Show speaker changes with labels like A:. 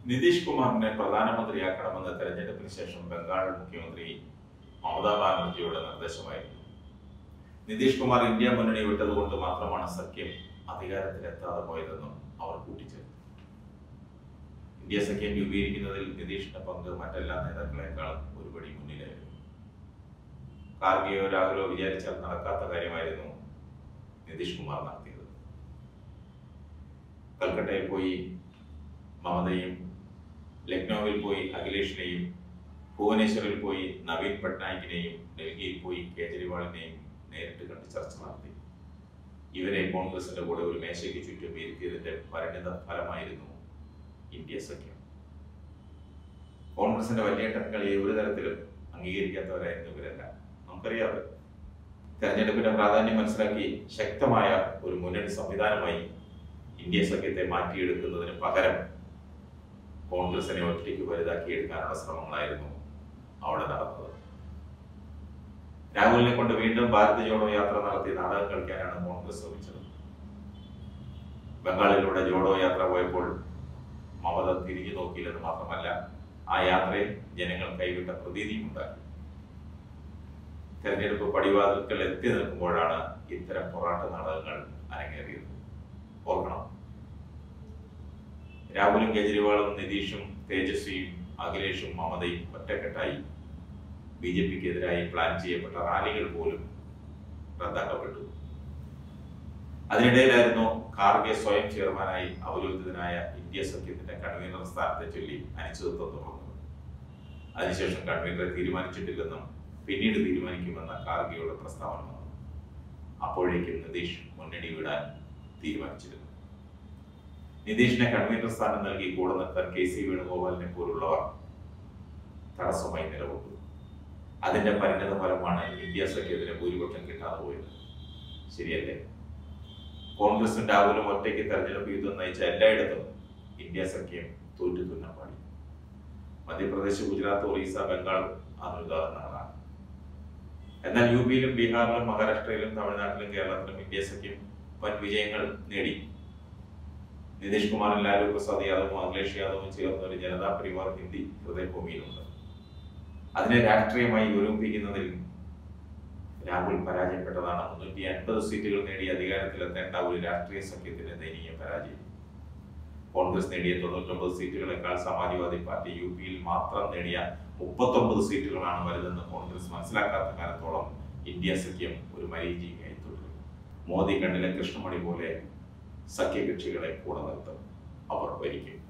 A: നിതീഷ് കുമാറിനെ പ്രധാനമന്ത്രിയാക്കണമെന്ന് തെരഞ്ഞെടുപ്പിന് ശേഷം ബംഗാൾ മുഖ്യമന്ത്രി മമതാ ബാനർജിയുടെ നിർദ്ദേശമായിരുന്നു നിതീഷ് കുമാർ ഇന്ത്യ മുന്നണി വിട്ടതുകൊണ്ട് മാത്രമാണ് സഖ്യം അധികാരത്തിലെത്താതെ പോയതെന്നും അവർ കൂട്ടിച്ചേർത്തു ഇന്ത്യ സഖ്യം രൂപീകരിക്കുന്നതിൽ നിതീഷിന്റെ പങ്ക് മറ്റെല്ലാ നേതാക്കളെക്കാൾ ഒരുപടി മുന്നിലായിരുന്നു കാർഗെയോ രാഹുലോ വിചാരിച്ചാൽ നടക്കാത്ത കാര്യമായിരുന്നു നിതീഷ് കുമാർ നടത്തിയത് കൽക്കട്ടയിൽ പോയി മമതയും ലക്നൌവിൽ പോയി അഖിലേഷിനെയും ഭുവനേശ്വറിൽ പോയി നവീൻ പട്നായിക്കിനെയും ഡൽഹിയിൽ പോയി കേജ്രിവാളിനെയും നേരിട്ട് കണ്ട് ചർച്ച നടത്തി ഇവരെ കോൺഗ്രസിന്റെ കൂടെ ഒരു മേശയ്ക്ക് ചുറ്റും ഇരുത്തിയതിന്റെ പരിണിത ഫലമായിരുന്നു ഇന്ത്യ സഖ്യം കോൺഗ്രസിന്റെ വലിയ കളിയെ ഒരു തരത്തിലും അംഗീകരിക്കാത്തവരായിരുന്നു ഇവരെല്ലാം നമുക്കറിയാതെ തെരഞ്ഞെടുപ്പിന്റെ പ്രാധാന്യം മനസ്സിലാക്കി ശക്തമായ ഒരു മുന്നണി സംവിധാനമായി ഇന്ത്യ സഖ്യത്തെ മാറ്റിയെടുക്കുന്നതിന് പകരം കോൺഗ്രസിനെ ഒറ്റയ്ക്ക് വലുതാക്കിയെടുക്കാനുള്ള ശ്രമങ്ങളായിരുന്നു അവിടെ നടന്നത് രാഹുലിനെ കൊണ്ട് വീണ്ടും ഭാരത് ജോഡോ യാത്ര നടത്തി നാടകം കളിക്കാനാണ് കോൺഗ്രസ് ശ്രമിച്ചത് ബംഗാളിലൂടെ ജോഡോ യാത്ര പോയപ്പോൾ മമത തിരിഞ്ഞു നോക്കിയില്ലെന്ന് മാത്രമല്ല ആ യാത്രയിൽ ജനങ്ങൾ കൈവിട്ട പ്രതീതിയും ഉണ്ടാക്കി തെരഞ്ഞെടുപ്പ് പടിവാതിൽക്കൽ എത്തി നിൽക്കുമ്പോഴാണ് ഇത്തരം പൊറാട്ട നാടകങ്ങൾ അരങ്ങേറിയത് ഓർക്കണം രാഹുലും കേജ്രിവാളും നിതീഷും തേജസ്വിയും അഖിലേഷും മമതയും ഒറ്റക്കെട്ടായി ബി ജെ പിക്ക് എതിരായി പ്ലാൻ ചെയ്യപ്പെട്ട റാലികൾ പോലും റദ്ദാക്കപ്പെട്ടു അതിനിടയിലായിരുന്നു ഖാർഗെ സ്വയം ചെയർമാനായി അവലോകിതനായ ഇന്ത്യ സഖ്യത്തിന്റെ കൺവീനർ സ്ഥാനത്തെ ചൊല്ലി അനിശ്ചിതത്വം തുറന്നത് അതിനുശേഷം കൺവീനറെ തീരുമാനിച്ചിട്ടില്ലെന്നും പിന്നീട് തീരുമാനിക്കുമെന്ന ഖാർഗെയുടെ പ്രസ്താവന വന്നു അപ്പോഴേക്കും നിതീഷ് മുന്നണി വിടാൻ തീരുമാനിച്ചിരുന്നു നിതീഷിനെ കൺവീനർ സ്ഥാനം നൽകി കൂടെ നിർത്താൻ കെ സി വേണുഗോപാലിനെ പോലുള്ളവർ തടസ്സമായി നിലകൊണ്ടു അതിന്റെ പരിണിത ഫലമാണ് ഇന്ത്യ സഖ്യത്തിന് ഭൂരിപക്ഷം കിട്ടാതെ പോയത് ശരിയല്ലേ കോൺഗ്രസും രാഹുലും ഒറ്റയ്ക്ക് തെരഞ്ഞെടുപ്പ് യുദ്ധം നയിച്ച എല്ലായിടത്തും ഇന്ത്യ സഖ്യം തോറ്റു തുന്നാൻ പാടി മധ്യപ്രദേശ് ഗുജറാത്ത് ഒറീസ ബംഗാൾ അതിന് ഉദാഹരണങ്ങളാണ് എന്നാൽ യു പിയിലും ബീഹാറിലും മഹാരാഷ്ട്രയിലും തമിഴ്നാട്ടിലും കേരളത്തിലും ഇന്ത്യ സഖ്യം വൻ വിജയങ്ങൾ നേടി നിതീഷ് കുമാറും ലാലു പ്രസാദ് യാദവും അഖിലേഷ് യാദവും ചേർന്ന ഒരു ജനതാ പരിവാർ ഹിന്ദി ഹൃദയഭൂമിയിലുണ്ട് അതിനെ രാഷ്ട്രീയമായി ഒരുമിപ്പിക്കുന്നതിൽ രാഹുൽ പരാജയപ്പെട്ടതാണ് മുന്നൂറ്റി അൻപത് സീറ്റുകൾ നേടി അധികാരത്തിലെത്തേണ്ട ഒരു രാഷ്ട്രീയ സഖ്യത്തിന്റെ ദയനീയ പരാജയം കോൺഗ്രസ് നേടിയ തൊണ്ണൂറ്റൊമ്പത് സീറ്റുകളെക്കാൾ സമാജ്വാദി പാർട്ടി യു പിയിൽ മാത്രം നേടിയ മുപ്പത്തൊമ്പത് സീറ്റുകളാണ് വലുതെന്ന് കോൺഗ്രസ് മനസ്സിലാക്കാത്ത കാലത്തോളം ഇന്ത്യ സഖ്യം ഒരു മരീചികയായി തുടരും മോദി കണ്ണിലെ കൃഷ്ണമണി പോലെ സഖ്യകക്ഷികളെ കൂടെ നിർത്തും അവർ ഭരിക്കും